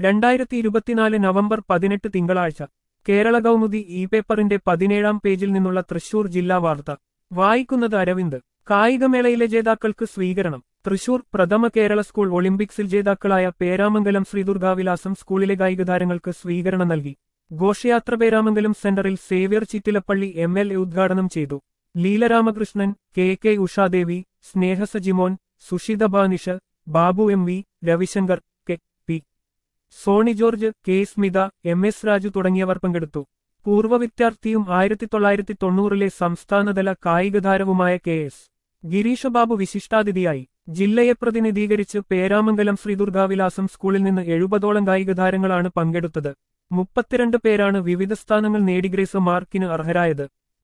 രണ്ടായിരത്തി ഇരുപത്തിനാല് നവംബർ പതിനെട്ട് തിങ്കളാഴ്ച കേരള കൗമുദി ഇ പേപ്പറിന്റെ പതിനേഴാം പേജിൽ നിന്നുള്ള തൃശൂർ ജില്ലാ വാർത്ത വായിക്കുന്നത് അരവിന്ദ് കായികമേളയിലെ ജേതാക്കൾക്ക് സ്വീകരണം തൃശൂർ പ്രഥമ കേരള സ്കൂൾ ഒളിമ്പിക്സിൽ ജേതാക്കളായ പേരാമംഗലം ശ്രീദുർഗാവിലാസം സ്കൂളിലെ കായികതാരങ്ങൾക്ക് സ്വീകരണം നൽകി ഘോഷയാത്ര പേരാമംഗലം സെന്ററിൽ Xavier Chittilappally M L A ഉദ്ഘാടനം ചെയ്തു Leelaramakrishnan K K Ushadevi Sneha Sajimon Sushitha Banish Babu M V Ravishankar K P Soni George K Smitha M S Raju തുടങ്ങിയവർ പങ്കെടുത്തു പൂർവ്വ വിദ്യാർത്ഥിയും ആയിരത്തി തൊള്ളായിരത്തി തൊണ്ണൂറിലെ സംസ്ഥാനതല കായികതാരവുമായ കെ എസ് ഗിരീഷബാബു വിശിഷ്ടാതിഥിയായി ജില്ലയെ പ്രതിനിധീകരിച്ച് പേരാമംഗലം ശ്രീദുർഗാവിലാസം സ്കൂളിൽ നിന്ന് എഴുപതോളം കായികതാരങ്ങളാണ് പങ്കെടുത്തത് മുപ്പത്തിരണ്ട് പേരാണ് വിവിധ സ്ഥാനങ്ങൾ നേടി ഗ്രേസ് മാർക്കിന് അർഹരായത്